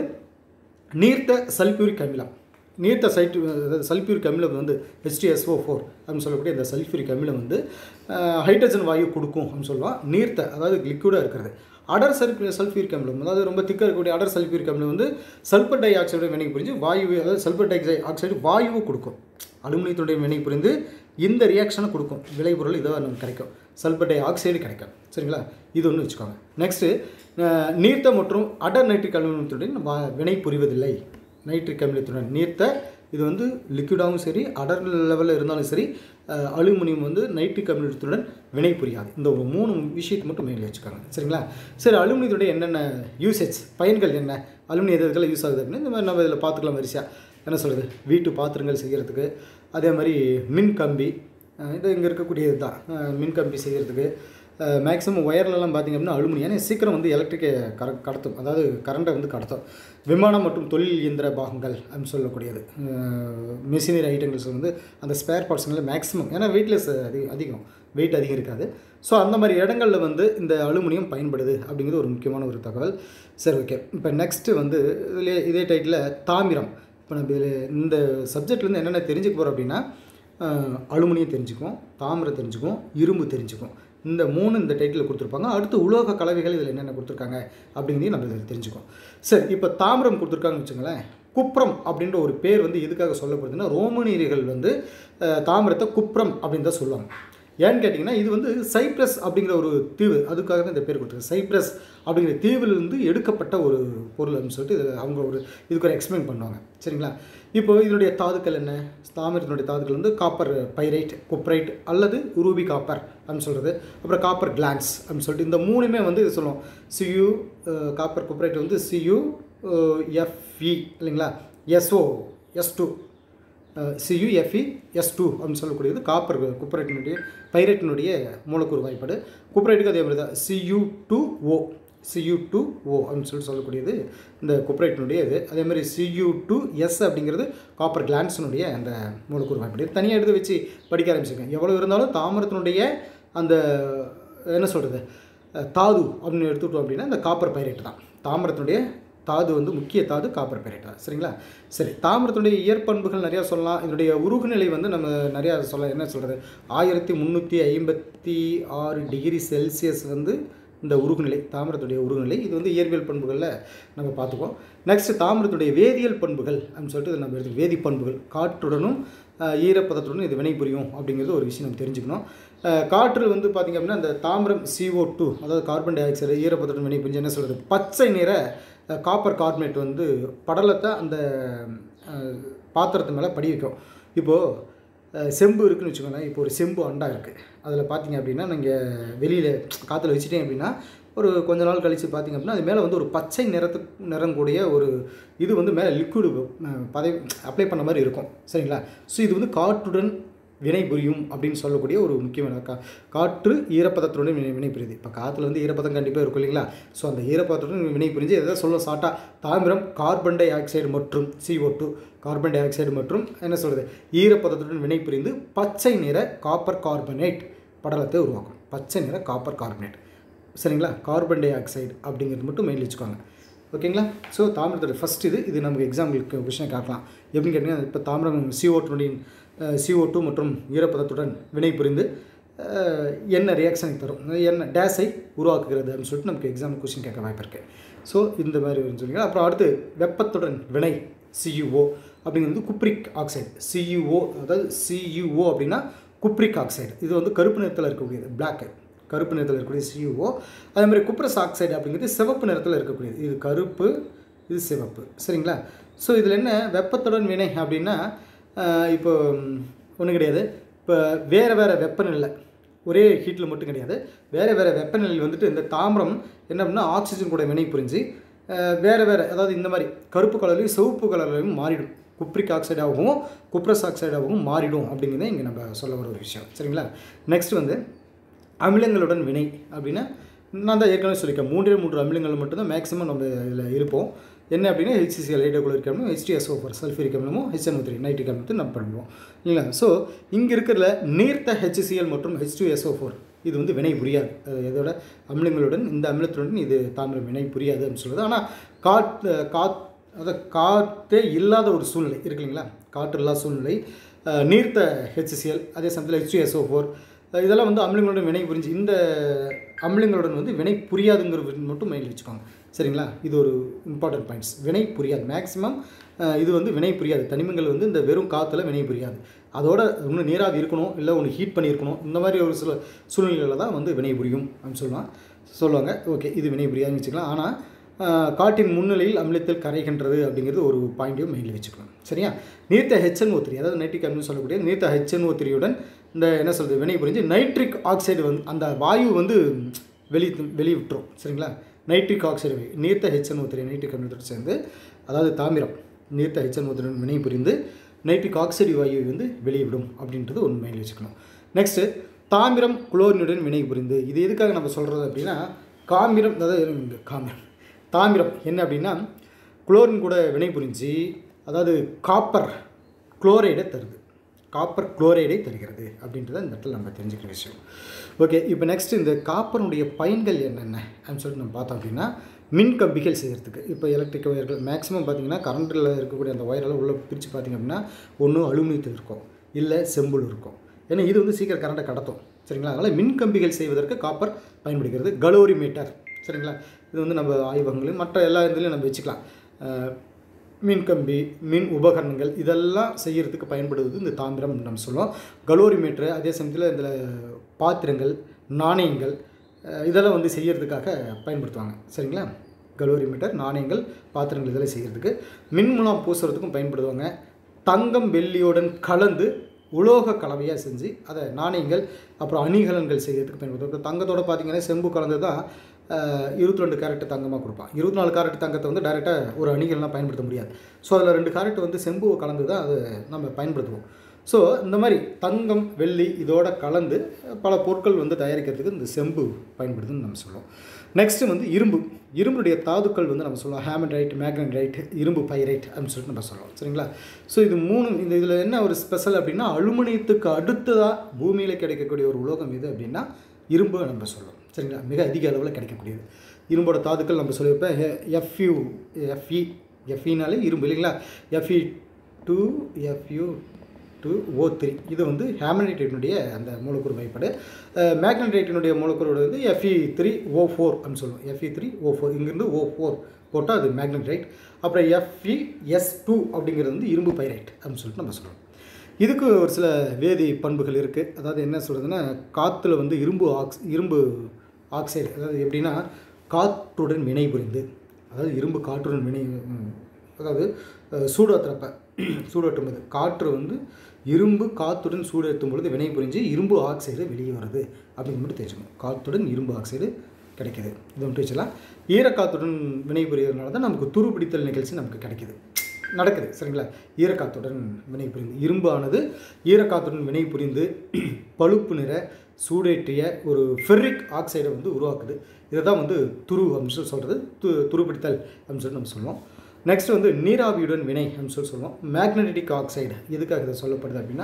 A: நீர்த்த சல்ஃபியூரிக் அமிலம் நீர்த்த சைட்டு அதாவது சல்ஃபியூரிக் அமிலம் வந்து ஹெச்டிஎஸ்ஓ ஃபோர் அப்படின்னு சொல்லக்கூடிய இந்த சல்ஃபியூரிக் அமிலம் வந்து அஹ், ஹைட்ரஜன் வாயு கொடுக்கும் அப்படின்னு சொல்லுவான் நீர்த்த அதாவது லிக்விடாக இருக்கிறது அடர் சல்ஃபி சல்ஃபியூரிக் அமிலம் அதாவது ரொம்ப திக்காக இருக்கக்கூடிய அடர் சல்ஃபியூரிக் அமிலம் வந்து சல்பர் டை ஆக்சைடு வினை புரிஞ்சு வாயு அதாவது சல்பர் டை ஆக்சைடு வாயுவை கொடுக்கும் அலுமினியத்துடைய வினை புரிந்து இந்த ரியாக்ஷனை கொடுக்கும் விளைபொருள் இதோ நமக்கு கிடைக்கும் சல்பர் டை ஆக்சைடு கிடைக்கும் சரிங்களா இது ஒன்று வச்சுக்கோங்க நெக்ஸ்ட்டு நீர்த்த மற்றும் அடர் நைட்ரிக் அலுமினியத்துடன் வா- வினை புரிவதில்லை நைட்ரிக் அமிலத்துடன் நீர்த்த இது வந்து லிக்விடாகவும் சரி அடர் லெவலில் இருந்தாலும் சரி அஹ், அலுமினியம் வந்து நைட்ரிக் அமிலத்துடன் வினை புரியாது இந்த ஒரு மூணு விஷயத்தை மட்டும் மைண்டில் வச்சுக்கோங்க சரிங்களா சரி அலுமினியத்துடைய என்னென்ன யூசேஜ் பயன்கள் என்ன அலுமினியம் எது எதுக்கெல்லாம் யூஸ் ஆகுது அப்படின்னு இந்த மாதிரி நம்ம இதில் பார்த்துக்கலாம் வரிசையாக என்ன சொல்கிறது வீட்டு பாத்திரங்கள் செய்கிறதுக்கு அதே மாதிரி மின் கம்பி அஹ், இது இங்கே இருக்கக்கூடியது தான் மின் கம்பி செய்கிறதுக்கு மேக்ஸிமம் ஒயர்லலாம் பார்த்திங்க அப்படின்னா அலுமினியம் ஏன்னா சீக்கிரம் வந்து எலக்ட்ரிக்கை கர கடத்தும் அதாவது கரண்ட்டை வந்து கடத்தும் விமானம் மற்றும் தொழில் இயந்திர பாகங்கள் அப்படின்னு சொல்லக்கூடியது மிஷினரி ஐட்டங்கள்ஸ் வந்து அந்த ஸ்பேர் பார்ட்ஸுங்களில் மேக்ஸிமம் ஏன்னா வெயிட்லெஸ் அதிக அதிகம் வெயிட் அதிகம் இருக்காது ஸோ அந்த மாதிரி இடங்களில் வந்து இந்த அலுமினியம் பயன்படுது அப்படிங்கிறது ஒரு முக்கியமான ஒரு தகவல் சரி ஓகே இப்போ நெக்ஸ்ட்டு வந்து இதில் இதே டைட்டில் தாமிரம் இப்போ நம்ம இதில் இந்த சப்ஜெக்ட்லேருந்து என்னென்ன தெரிஞ்சுக்க போகிறோம் அப்படின்னா அஹ், அலுமினியம் தெரிஞ்சுக்கும் தாமிரம் தெரிஞ்சுக்கும் இரும்பு தெரிஞ்சுக்கும் இந்த மூணு இந்த டைட்டில் கொடுத்துருப்பாங்க அடுத்து உலோக கலவைகள் இதில் என்னென்ன கொடுத்துருக்காங்க அப்படிங்கிறதையும் நம்ம இதில் தெரிஞ்சுக்கோம் சரி இப்போ தாமிரம் கொடுத்துருக்காங்கன்னு வச்சுங்களேன் குப்ரம் அப்படின்ற ஒரு பேர் வந்து எதுக்காக சொல்லப்படுதுன்னா ரோமனியர்கள் வந்து அஹ், தாமிரத்தை குப்ரம் அப்படின்னு தான் சொல்லுவாங்க ஏன்னு கேட்டிங்கன்னா இது வந்து சைப்ரஸ் அப்படிங்கிற ஒரு தீவு அதுக்காக தான் இந்த பேர் கொடுத்துருக்கு சைப்ரஸ் அப்படிங்கிற தீவிலிருந்து எடுக்கப்பட்ட ஒரு பொருள் அப்படின்னு சொல்லிட்டு இது அவங்க ஒரு இதுக்கு ஒரு எக்ஸ்பிளைன் பண்ணுவாங்க சரிங்களா இப்போ இதனுடைய தாதுக்கள் என்ன தாமிரத்தினுடைய தாதுக்கள் வந்து காப்பர் பைரைட் குப்ரைட் அல்லது ரூபி காப்பர் அப்படின்னு சொல்கிறது அப்புறம் காப்பர் கிளான்ஸ் அப்படின்னு சொல்லிட்டு இந்த மூணுமே வந்து இது சொல்லுவோம் சியு காப்பர் குப்ரைட் வந்து சியு எஃப்இ இல்லைங்களா S O S two C U F E S two அப்படின்னு சொல்லக்கூடியது காப்பர் குப்பரைட்டினுடைய பைரைட்டினுடைய மூலக்கூறு வாய்ப்பாடு குப்பரைட்டுக்கு அதே மாதிரி தான் சியு டூ ஓ சியு டூ ஓ அப்படின்னு சொல்லி சொல்லக்கூடியது இந்த குப்பரைட்டினுடைய இது அதே மாதிரி சியு டூ எஸ் அப்படிங்கிறது காப்பர் கிளான்ஸினுடைய அந்த மூலக்கூறு வாய்ப்பாடு இது தனியாக எடுத்து வச்சு படிக்க ஆரம்பிச்சிருக்கேன் எவ்வளோ இருந்தாலும் தாமிரத்தினுடைய அந்த என்ன சொல்கிறது தாது அப்படின்னு எடுத்துக்கிட்டோம் அப்படின்னா இந்த காப்பர் பைரைட் தான் தாமிரத்தினுடைய தாது வந்து முக்கிய தாது காப்பர் பைரைட் தான் சரிங்களா சரி தாமிரத்தினுடைய இயற்பண்புகள் நிறையா சொல்லலாம் இதனுடைய உருகுநிலை வந்து நம்ம நிறையா சொல்ல என்ன சொல்கிறது ஆயிரத்தி முந்நூற்றி ஐம்பத்தி ஆறு டிகிரி செல்சியஸ் வந்து இந்த உருகுநிலை தாமிரத்துடைய உருகுநிலை இது வந்து இயற்பியல் பண்புகளில் நம்ம பார்த்துக்குவோம் நெக்ஸ்ட் தாமிரத்துடைய வேதியியல் பண்புகள் அப்படின்னு சொல்லிட்டு இதை நம்ம எடுத்து வேதி பண்புகள் காற்றுடனும் அஹ், ஈரப்பதத்துடனும் இது வினை புரியும் அப்படிங்கிறது ஒரு விஷயம் நம்ம தெரிஞ்சுக்கணும் அஹ், காற்று வந்து பார்த்திங்க அப்படின்னா இந்த தாமிரம் CO2 டூ அதாவது கார்பன் டை ஆக்சைடு ஈரப்பதத்துடன் வினை புரிஞ்சு என்ன சொல்கிறது பச்சை நிற அஹ், காப்பர் கார்பனேட் வந்து படலத்தை அந்த அஹ், பாத்திரத்து மேலே படி வைக்கும் இப்போது அஹ் செம்பு இருக்குன்னு வச்சுக்கோங்களேன் இப்போ ஒரு செம்பு அண்டா இருக்குது அதில் பார்த்தீங்க அப்படின்னா நீங்கள் வெளியில் காற்றுல வச்சுட்டீங்க அப்படின்னா ஒரு கொஞ்ச நாள் கழித்து பார்த்தீங்க அப்படின்னா அது மேலே வந்து ஒரு பச்சை நிறத்து நிறம் கூடிய ஒரு இது வந்து மேலே லிக்விடு பதவி அப்ளை பண்ண மாதிரி இருக்கும் சரிங்களா ஸோ இது வந்து காற்றுடன் வினை புரியும் அப்படின்னு சொல்லக்கூடிய ஒரு முக்கியமான கா காற்று ஈரப்பதத்துடன் வினை வினை புரியுது இப்போ காற்றுல வந்து ஈரப்பதம் கண்டிப்பாக இருக்கும் இல்லைங்களா ஸோ அந்த ஈரப்பதத்துடன் வினை புரிஞ்சு எதை சொல்ல சாட்டா தாமிரம் கார்பன் டை ஆக்சைடு மற்றும் CO2 two carbon di oxide மற்றும் என்ன சொல்கிறது ஈரப்பதத்துடன் வினை புரிந்து பச்சை நிற காப்பர் கார்பனேட் படலத்தை உருவாக்கும் பச்சை நிற காப்பர் கார்பனேட் சரிங்களா கார்பன் டை ஆக்சைடு அப்படிங்கிறது மட்டும் மெயின் வச்சுக்கோங்க ஓகேங்களா ஸோ தாமிரத்தோட ஃபஸ்ட் இது இது நமக்கு எக்ஸாம்பிளுக்கு கொஷினை காட்டலாம் எப்படின்னு கேட்டிங்கன்னா இப்போ தாமிரம் சிஓட்டுடைய சிஓ டூ மற்றும் ஈரப்பதத்துடன் வினை புரிந்து அஹ், என்ன ரியாக்ஷனை தரும் என்ன டேஸை உருவாக்குகிறது அப்படின்னு சொல்லிட்டு நமக்கு எக்ஸாம் கொஷின் கேட்க வாய்ப்பு இருக்குது ஸோ இந்த மாதிரி சொல்லிங்க அப்புறம் அடுத்து வெப்பத்துடன் வினை சியூஓ அப்படிங்கிறது குப்ரிக் ஆக்சைடு சியூஓ அதாவது சியூஓ அப்படின்னா குப்ரிக் ஆக்சைடு இது வந்து கருப்பு நிறத்தில் இருக்கக்கூடியது பிளாக் கருப்பு நிறத்தில் இருக்கக்கூடிய சியூஓ அதே மாதிரி குப்ரஸ் ஆக்சைடு அப்படிங்கிறது சிவப்பு நிறத்தில் இருக்கக்கூடியது இது கருப்பு இது சிவப்பு சரிங்களா ஸோ இதில் என்ன வெப்பத்துடன் வினை அப்படின்னா ஆஹ், இப்போ ஒன்றும் கிடையாது இப்போ வேறு வேறு வெப்பநிலை ஒரே ஹீட்டில் மட்டும் கிடையாது வேறு வேறு வெப்பநிலையில் வந்துட்டு இந்த தாமிரம் என்ன அப்படின்னா ஆக்சிஜன் கூட வினை புரிஞ்சு ஆஹ், வேறு வேறு அதாவது இந்த மாதிரி கருப்பு கலர்லையும் சிவப்பு கலர்லையும் மாறிடும் குப்ரிக் ஆக்சைடாகவும் குப்ரஸ் ஆக்சைடாகவும் மாறிடும் அப்படிங்கிறத இங்கே நம்ம சொல்ல வர ஒரு விஷயம் சரிங்களா நெக்ஸ்ட் வந்து அமிலங்களுடன் வினை அப்படின்னா நான் தான் ஏற்கனவே சொல்லியிருக்கேன் மூன்றே மூன்று அமிலங்கள் மட்டும்தான் மேக்ஸிமம் நம்ம இதில் இருப்போம் என்ன அப்படின்னா ஹெச்சிசிஎல் ஹைட்ரோகுளோரிக் அமிலம் ஹெச்டிஎஸ்ஓ ஃபோர் சல்ஃபரிக் அமிலமும் ஹெச்என்ஓ த்ரீ நைட்ரிக் அமிலத்தை நம்ம பண்ணுவோம் இல்லைங்களா ஸோ இங்கே இருக்கிறதுல நீர்த்த ஹெச்சிசிஎல் மற்றும் ஹெச் டூ எஸ்ஓ ஃபோர் இது வந்து வினை புரியாது அஹ் இதோட அமிலங்களுடன் இந்த அமிலத்துடன் இது தாமிரம் வினை புரியாது அப்படின்னு சொல்லுது ஆனால் காட் காத் அதாவது காற்றே இல்லாத ஒரு சூழ்நிலை இருக்கு இல்லைங்களா காற்று இல்லாத சூழ்நிலை அஹ் நீர்த்த ஹெச்சிசிஎல் அதே சமயத்தில் ஹெச் டூ எஸ்ஓ ஃபோர் இதெல்லாம் வந்து அமிலங்களுடன் வினை புரிஞ்சு இந்த அமிலங்களுடன் வந்து வினை புரியாதுங்கிறது மட்டும் மைண்டில் வச்சுக்கோங்க சரிங்களா இது ஒரு இம்பார்ட்டன்ட் பாயிண்ட்ஸ் வினை புரியாது மேக்ஸிமம் இது வந்து வினை புரியாது தனிமங்கள் வந்து இந்த வெறும் காற்றுல வினை புரியாது அதோட ஒன்று நீராவி இருக்கணும் இல்லை ஒன்று ஹீட் பண்ணியிருக்கணும் இந்த மாதிரி ஒரு சில சூழ்நிலையில் தான் வந்து வினை புரியும் அப்படின்னு சொல்லலாம் சொல்லுவாங்க ஓகே இது வினை புரியாதுன்னு வச்சுக்கலாம் ஆனால் ஆஹ், காற்றின் முன்னிலையில் அமிலத்தில் கரைகின்றது அப்படிங்கிறது ஒரு பாயிண்ட்டையும் மெயிலில் வச்சுக்கலாம் சரியா நீர்த்த ஹெச்என் த்ரீ அதாவது நைட்ரிக் அமிலம் சொல்லக்கூடிய நீர்த்த ஹெச்என் த்ரீயுடன் இந்த என்ன சொல்கிறது வினை புரிஞ்சு நைட்ரிக் ஆக்சைடு வந்து அந்த வாயு வந்து வெளி வெளிவிட்டுரும் சரிங்களா நைட்ரிக் ஆக்சைடு வை- நீர்த்த ஹெச்என் த்ரீ நைட்ரிக் அமிலத்தோடு சேர்ந்து அதாவது தாமிரம் நீர்த்த ஹெச்என் த்ரீ வினை புரிந்து நைட்ரிக் ஆக்சைடு வாயுவை வந்து வெளியிடும் அப்படின்றது ஒன்று மைண்டில் வச்சுக்கணும் நெக்ஸ்ட்டு தாமிரம் குளோரினுடன் வினை புரிந்து இது எதுக்காக நம்ம சொல்கிறது அப்படின்னா காமிரம் அதாவது இங்க காமிரம் தாமிரம் என்ன அப்படின்னா குளோரின் கூட வினை புரிஞ்சு அதாவது காப்பர் குளோரைடை தருது காப்பர் குளோரைடை தருகிறது அப்படின்றத இந்த இடத்துல நம்ம தெரிஞ்சுக்கிற விஷயம் ஓகே இப்போ நெக்ஸ்ட் இந்த காப்பருடைய பயன்கள் என்னென்ன அப்படின்னு சொல்லிட்டு நம்ம பார்த்தோம் அப்படின்னா மின் கம்பிகள் செய்கிறதுக்கு இப்போ எலக்ட்ரிக் ஒயர்கள் மேக்ஸிமம் பார்த்தீங்கன்னா கரண்டில் இருக்கக்கூடிய அந்த ஒயரெல்லாம் உள்ளே பிரித்து பார்த்தீங்க அப்படின்னா ஒன்று அலுமினியத்தில் இருக்கும் இல்லை செம்புல் இருக்கும் ஏன்னா இது வந்து சீக்கிரம் கரண்ட்டை கடத்தும் சரிங்களா அதனால் மின் கம்பிகள் செய்வதற்கு காப்பர் பயன்படுகிறது கலோரிமீட்டர் சரிங்களா இது வந்து நம்ம ஆய்வகங்களையும் மற்ற எல்லா இதுலையும் நம்ம வச்சுக்கலாம் அஹ், மின் கம்பி மின் உபகரணங்கள் இதெல்லாம் செய்யறதுக்கு பயன்படுவது இந்த தாமிரம் நம்ம சொல்லுவோம் கலோரிமீட்டர் அதே சமயத்தில் இதில் பாத்திரங்கள் நாணயங்கள் அஹ், இதெல்லாம் வந்து செய்யறதுக்காக பயன்படுத்துவாங்க சரிங்களா கலோரிமீட்டர் நாணயங்கள் பாத்திரங்கள் இதெல்லாம் செய்யறதுக்கு மின்முலாம் பூசுறதுக்கும் பயன்படுத்துவாங்க தங்கம் வெள்ளியுடன் கலந்து உலோக கலவையாக செஞ்சு அதை நாணயங்கள் அப்புறம் அணிகலன்கள் செய்யறதுக்கு பயன்படுத்தும் இப்போ தங்கத்தோட பார்த்தீங்கன்னா செம்பு கலந்து தான் இருபத்தி ரெண்டு கேரட் தங்கமாக கொடுப்பான் இருபத்தி நாலு கேரட் தங்கத்தை வந்து டைரெக்டாக ஒரு அணிகள்லாம் பயன்படுத்த முடியாது ஸோ அதில் ரெண்டு கேரட் வந்து செம்பு கலந்து தான் அதை நம்ம பயன்படுத்துவோம் ஸோ இந்த மாதிரி தங்கம் வெள்ளி இதோட கலந்து பல பொருட்கள் வந்து தயாரிக்கிறதுக்கு இந்த செம்பு பயன்படுதுன்னு நம்ம சொல்லுவோம் நெக்ஸ்ட்டு வந்து இரும்பு இரும்புடைய தாதுக்கள் வந்து நம்ம சொல்லுவோம் ஹேமண்டைட் மேக்னடைட் இரும்பு பைரைட் அப்படின்னு சொல்லிட்டு நம்ம சொல்லுவோம் சரிங்களா ஸோ இது மூணு இந்த இதில் என்ன ஒரு ஸ்பெஷல் அப்படின்னா அலுமினியத்துக்கு அடுத்ததாக பூமியில் கிடைக்கக்கூடிய ஒரு உலோகம் எது அப்படின்னா இரும்பு நம்ம சொல்லுவோம் சரிங்களா மிக அதிக அளவில் கிடைக்கக்கூடியது இரும்போட தாதுக்கள் நம்ம சொல்லியிருப்பேன் எஃப்யூ எஃப்இ எஃப்இனாலே இரும்பு இல்லைங்களா F E two F U two O three இது வந்து ஹேமனைட்டைனுடைய அந்த மூலக்கூறு பயப்பாடு மேக்னடைட்டினுடைய மூலக்கூறு வந்து எஃப்இ த்ரீ ஓ ஃபோர் அப்படின்னு சொல்லுவோம் எஃப்இ த்ரீ ஓ ஃபோர் இங்கேருந்து ஓ ஃபோர் போட்டால் அது மேக்னடைட் அப்புறம் எஃப்இ எஸ் டூ அப்படிங்கிறது வந்து இரும்பு பைரைட் அப்படின்னு சொல்லிட்டு நம்ம சொல்லுவோம் இதுக்கு ஒரு சில வேதி பண்புகள் இருக்குது அதாவது என்ன சொல்கிறதுன்னா காற்றுல வந்து இரும்பு ஆக்ஸ் இரும்பு ஆக்சைடு அதாவது எப்படின்னா காற்றுடன் வினை புரிந்து அதாவது இரும்பு காற்றுடன் வினை ம், அதாவது அஹ், சூடாத்துறப்ப சூடாட்டும் போது காற்று வந்து இரும்பு காற்றுடன் சூடேற்றும் பொழுது வினை புரிஞ்சு இரும்பு ஆக்சைடு வெளியே வருது அப்படின்னு மட்டும் தெரிஞ்சுக்கணும் காற்றுடன் இரும்பு ஆக்சைடு கிடைக்குது இது மட்டும் வச்சுக்கலாம் ஈரக்காற்றுடன் வினை புரியறதுனால தான் நமக்கு துருப்பிடித்தல் நிகழ்ச்சி நமக்கு கிடைக்குது நடக்குது சரிங்களா ஈரக்காத்துடன் வினை புரிந்து இரும்பானது ஈரக்காத்துடன் வினை புரிந்து பழுப்பு நிற சூடேற்றிய ஒரு ஃபெர்ரிக் ஆக்சைடை வந்து உருவாக்குது இதை தான் வந்து துரு அப்படின்னு சொல்லி சொல்கிறது து துருப்பிடித்தல் அப்படின்னு சொல்லி நம்ம சொல்லுவோம் நெக்ஸ்ட் வந்து நீராவியுடன் வினை அப்படின்னு சொல்லி சொல்லுவோம் மேக்னெட்டிக் ஆக்சைடு எதுக்காக இதை சொல்லப்படுது அப்படின்னா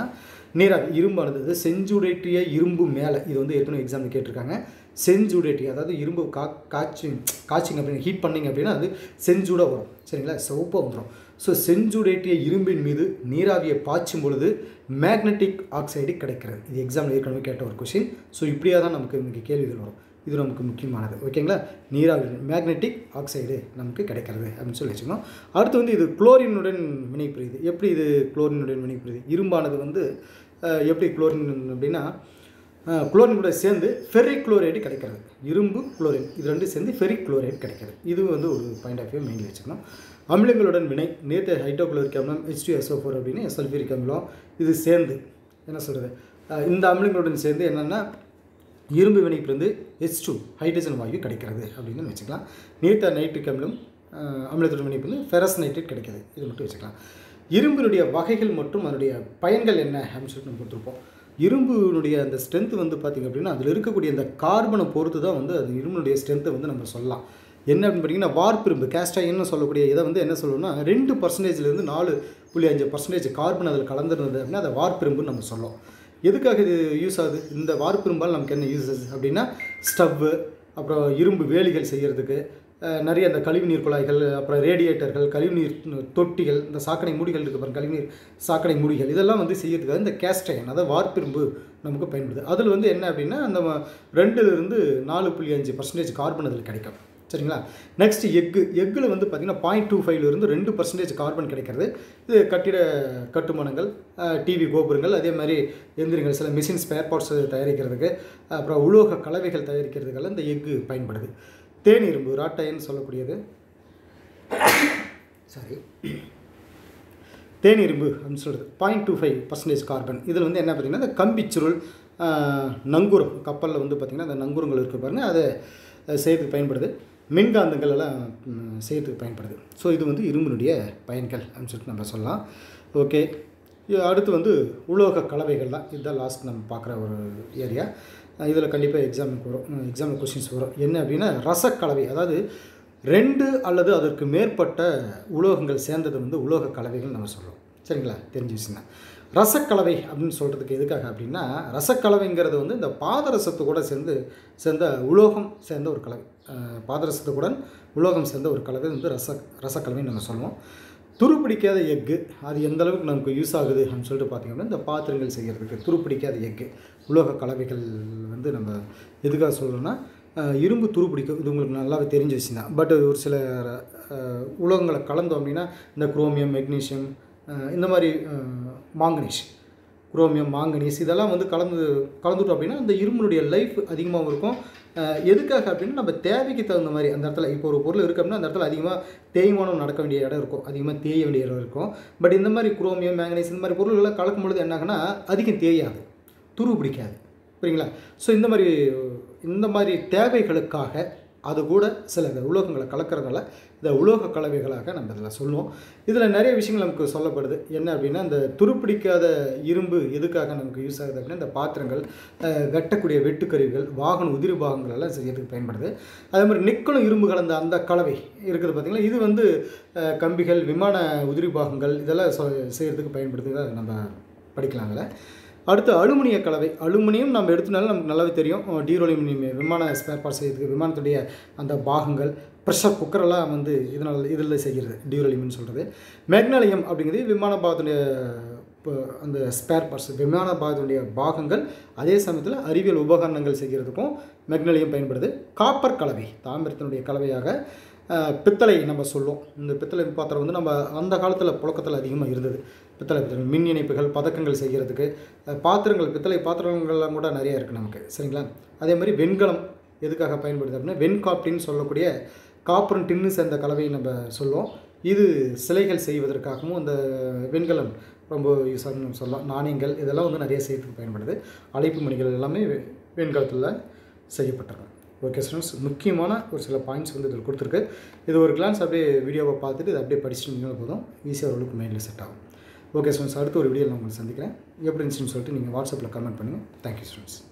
A: நீராவி இரும்பானது அது செஞ்சுடேற்றிய இரும்பு மேலே இது வந்து ஏற்கனவே எக்ஸாம்பிள் கேட்டிருக்காங்க செஞ்சுடேற்றி அதாவது இரும்பு கா காய்ச்சி காய்ச்சிங்க அப்படின்னு ஹீட் பண்ணிங்க அப்படின்னா அது செஞ்சூடாக வரும் சரிங்களா சிவப்பாக வந்துடும் ஸோ செஞ்சுடேற்றிய இரும்பின் மீது நீராவியை பாய்ச்சும் பொழுது மேக்னெட்டிக் ஆக்சைடு கிடைக்கிறது இது எக்ஸாம்பிள் ஏற்கனவே கேட்ட ஒரு கொஷின் ஸோ இப்படியாக தான் நமக்கு இன்றைக்கி கேள்விகள் வரும் இது நமக்கு முக்கியமானது ஓகேங்களா நீராவி மேக்னெட்டிக் ஆக்சைடு நமக்கு கிடைக்கிறது அப்படின்னு சொல்லி வச்சுக்கணும் அடுத்து வந்து இது குளோரினுடன் வினைபுரியுது எப்படி இது குளோரினுடன் வினைபுரியுது இரும்பானது வந்து அஹ், எப்படி குளோரின் அப்படின்னா குளோரின் கூட சேர்ந்து ஃபெரிக் குளோரைடு கிடைக்கிறது இரும்பு குளோரின் இது ரெண்டும் சேர்ந்து ஃபெரிக் குளோரைடு கிடைக்கிறது இது வந்து ஒரு பாயிண்ட் ஆஃப் வியூ மெயின்லி வச்சுக்கணும் அமிலங்களுடன் வினை நேற்று ஹைட்ரோகுளோரிக் அமிலம் ஹெச் டூ எஸ்ஓ ஃபோர் அப்படின்னு சல்ஃபியூரிக் அமிலம் இது சேர்ந்து என்ன சொல்கிறது இந்த அமிலங்களுடன் சேர்ந்து என்னென்னா இரும்பு வினைப்பிலிருந்து ஹெச் டூ ஹைட்ரஜன் வாயு கிடைக்கிறது அப்படின்னு வச்சுக்கலாம் நீர்த்த நைட்ரிக் அமிலம் அஹ், அமிலத்துடன் வினைப்பிலிருந்து ஃபெரஸ் நைட்ரேட் கிடைக்கிறது இது மட்டும் வச்சுக்கலாம் இரும்பினுடைய வகைகள் மற்றும் அதனுடைய பயன்கள் என்ன அப்படின்னு சொல்லிட்டு நம்ம கொடுத்துருப்போம் இரும்புனுடைய அந்த ஸ்ட்ரென்த் வந்து பார்த்திங்க அப்படின்னா அதில் இருக்கக்கூடிய அந்த கார்பனை பொறுத்து தான் வந்து அது இரும்பினுடைய ஸ்ட்ரென்த்தை வந்து நம்ம சொல்லலாம் என்ன அப்படின்னு பார்த்தீங்கன்னா வார்ப்பிரும்பு கேஸ்டாயின்னு சொல்லக்கூடிய இதை வந்து என்ன சொல்லணும்னா ரெண்டு பர்சன்டேஜ்லேருந்து நாலு புள்ளி அஞ்சு பர்சன்டேஜ் கார்பன் அதில் கலந்துருந்தது அப்படின்னா அதை வார்ப்பிரும்புன்னு நம்ம சொல்லுவோம் எதுக்காக இது யூஸ் ஆகுது இந்த வார்ப்பிரும்பால் நமக்கு என்ன யூசஸ் அப்படின்னா ஸ்டவ்வு அப்புறம் இரும்பு வேலிகள் செய்கிறதுக்கு அஹ், நிறைய அந்த கழிவுநீர் குழாய்கள் அப்புறம் ரேடியேட்டர்கள் கழிவுநீர் தொட்டிகள் இந்த சாக்கடை மூடிகள் இருக்கு பாருங்க கழிவுநீர் சாக்கடை மூடிகள் இதெல்லாம் வந்து செய்யறதுக்காக இந்த கேஸ்டைன் அதாவது வார்ப்பிரும்பு நமக்கு பயன்படுது அதில் வந்து என்ன அப்படின்னா அந்த ம- ரெண்டுலேருந்து நாலு புள்ளி அஞ்சு பர்சன்டேஜ் கார்பன் அதில் கிடைக்கும் சரிங்களா நெக்ஸ்ட் எக்கு எக்கில் வந்து பார்த்திங்கன்னா பாயிண்ட் டூ ஃபைவ்லேருந்து ரெண்டு பர்சன்டேஜ் கார்பன் கிடைக்கிறது இது கட்டிட கட்டுமானங்கள் டிவி கோபுரங்கள் அதே மாதிரி எந்திரங்கள் சில மிஷின் ஸ்பேர் பார்ட்ஸ் தயாரிக்கிறதுக்கு அப்புறம் உலோக கலவைகள் தயாரிக்கிறதுக்கெல்லாம் இந்த எக்கு பயன்படுது தேனிரும்பு ராட்டைன்னு சொல்லக்கூடியது சாரி தேனிரும்பு அப்படின்னு சொல்கிறது point two five percentage carbon இதில் வந்து என்ன பார்த்தீங்கன்னா இந்த கம்பிச்சுருள் ஆஹ், நங்கூரம் கப்பலில் வந்து பார்த்திங்கன்னா அந்த நங்கூரங்கள் இருக்குது பாருங்க அதை அஹ், செய்யறதுக்கு பயன்படுது மின்காந்தங்கள் எல்லாம் ம், செய்யறதுக்கு பயன்படுது ஸோ இது வந்து இரும்பினுடைய பயன்கள் அப்படின்னு சொல்லிட்டு நம்ம சொல்லலாம் ஓகே அடுத்து வந்து உலோக கலவைகள் தான் இதுதான் லாஸ்ட் நம்ம பார்க்குற ஒரு ஏரியா இதில் கண்டிப்பாக எக்ஸாமுக்கு வரும் எக்ஸாம் கொஷின்ஸ் வரும் என்ன அப்படின்னா ரசக்கலவை அதாவது ரெண்டு அல்லது அதற்கு மேற்பட்ட உலோகங்கள் சேர்ந்தது வந்து உலோக கலவைகள் நம்ம சொல்கிறோம் சரிங்களா தெரிஞ்சு வச்சுங்க ரசக்கலவை அப்படின்னு சொல்கிறதுக்கு எதுக்காக அப்படின்னா ரசக்கலவைங்கிறது வந்து இந்த பாதரசத்து கூட சேர்ந்து சேர்ந்த உலோகம் சேர்ந்த ஒரு கலவை அஹ், பாதரசத்துக்குடன் உலோகம் சேர்ந்த ஒரு கலவை வந்து ரச ரசக்கலவைன்னு நம்ம சொல்லுவோம் துருப்பிடிக்காத எக்கு அது எந்த அளவுக்கு நமக்கு யூஸ் ஆகுது அப்படின்னு சொல்லிட்டு பார்த்தீங்கன்னா இந்த பாத்திரங்கள் செய்கிறதுக்கு துருப்பிடிக்காத எக்கு உலோக கலவைகள் வந்து நம்ம எதுக்காக சொல்கிறோம்னா அஹ், இரும்பு துருப்பிடிக்கும் இது உங்களுக்கு நல்லாவே தெரிஞ்ச விஷயம் தான் பட் ஒரு சில அஹ், உலோகங்களை கலந்தோம் அப்படின்னா இந்த குரோமியம் மெக்னீஷியம் அஹ், இந்த மாதிரி அஹ், மாங்கனீஸ் குரோமியம் மாங்கனீஸ் இதெல்லாம் வந்து கலந்து கலந்துட்டோம் அப்படின்னா அந்த இரும்பினுடைய லைஃப் அதிகமாகவும் இருக்கும் அஹ் எதுக்காக அப்படின்னா நம்ம தேவைக்கு தகுந்த மாதிரி அந்த இடத்துல இப்போ ஒரு பொருள் இருக்கு அப்படின்னா அந்த இடத்துல அதிகமாக தேய்மானம் நடக்க வேண்டிய இடம் இருக்கும் அதிகமாக தேய வேண்டிய இடம் இருக்கும் பட் இந்த மாதிரி குரோமியம் மேங்கனீஸ் இந்த மாதிரி பொருள்களை கலக்கும் பொழுது என்னாகன்னா அதிகம் தேயாது துரு பிடிக்காது புரியுங்களா ஸோ இந்த மாதிரி இந்த மாதிரி தேவைகளுக்காக அது கூட சில இந்த உலோகங்களை கலக்கிறதால இந்த உலோக கலவைகளாக நம்ம இதில் சொல்லுவோம் இதில் நிறைய விஷயங்கள் நமக்கு சொல்லப்படுது என்ன அப்படின்னா இந்த துருப்பிடிக்காத இரும்பு எதுக்காக நமக்கு யூஸ் ஆகுது அப்படின்னா இந்த பாத்திரங்கள் அஹ், வெட்டக்கூடிய வெட்டுக்கருவிகள் வாகன உதிரி பாகங்கள் எல்லாம் செய்யறதுக்கு பயன்படுது அதே மாதிரி நிக்கலும் இரும்பு கலந்த அந்த கலவை இருக்குது பார்த்தீங்களா இது வந்து அஹ், கம்பிகள் விமான உதிரி பாகங்கள் இதெல்லாம் சொ- செய்யறதுக்கு பயன்படுது நம்ம படிக்கலாம் அதில் அடுத்து அலுமினிய கலவை அலுமினியம் நம்ம எடுத்தனால நமக்கு நல்லாவே தெரியும் டீரோலிமினியம் விமான ஸ்பேர் பார்ட்ஸ் செய்யறதுக்கு விமானத்துடைய அந்த பாகங்கள் ப்ரெஷர் குக்கரெல்லாம் வந்து இதனால் இதில் செய்கிறது டியூரலியம்னு சொல்கிறது மேக்னாலியம் அப்படிங்கிறது விமான பாகத்துடைய இப்போ அந்த ஸ்பேர் பார்ட்ஸ் விமான பாகத்துடைய பாகங்கள் அதே சமயத்தில் அறிவியல் உபகரணங்கள் செய்கிறதுக்கும் மெக்னலியம் பயன்படுது காப்பர் கலவை தாமிரத்தினுடைய கலவையாக அஹ், பித்தளை நம்ம சொல்லுவோம் இந்த பித்தளை பாத்திரம் வந்து நம்ம அந்த காலத்தில் புழக்கத்தில் அதிகமாக இருந்தது பித்தளை பாத்திரம் மின் இணைப்புகள் பதக்கங்கள் செய்கிறதுக்கு அஹ், பாத்திரங்கள் பித்தளை பாத்திரங்கள்லாம் கூட நிறைய இருக்குது நமக்கு சரிங்களா அதே மாதிரி வெண்கலம் எதுக்காக பயன்படுது அப்படின்னா வெண்காப்டின்னு சொல்லக்கூடிய காப்பரும் டின்னு சேர்ந்த கலவையை நம்ம சொல்லுவோம் இது சிலைகள் செய்வதற்காகவும் அந்த வெண்கலம் ரொம்ப யூஸ் ஆகும் நம்ம சொல்லலாம் நாணயங்கள் இதெல்லாம் வந்து நிறைய செய்யறதுக்கு பயன்படுது அழைப்பு மணிகள் எல்லாமே வெ- வெண்கலத்தில் செய்யப்பட்டிருக்கு ஓகே ஸ்டூடெண்ட்ஸ் முக்கியமான ஒரு சில பாயிண்ட்ஸ் வந்து இதில் கொடுத்துருக்கு இது ஒரு கிளான்ஸ் அப்படியே வீடியோவை பார்த்துட்டு இதை அப்படியே படிச்சுட்டு இருந்தாலும் போதும் ஈஸியாக ஓரளவுக்கு மைண்டில் செட் ஆகும் ஓகே ஸ்டூடெண்ட்ஸ் அடுத்த ஒரு வீடியோ நான் உங்களை சந்திக்கிறேன் எப்படி இருந்துச்சுன்னு சொல்லிட்டு நீங்கள் வாட்ஸ்அப்பில் கமெண்ட் பண்ணுங்கள் தேங்க்யூ ஸ்டூடெண்ட்ஸ்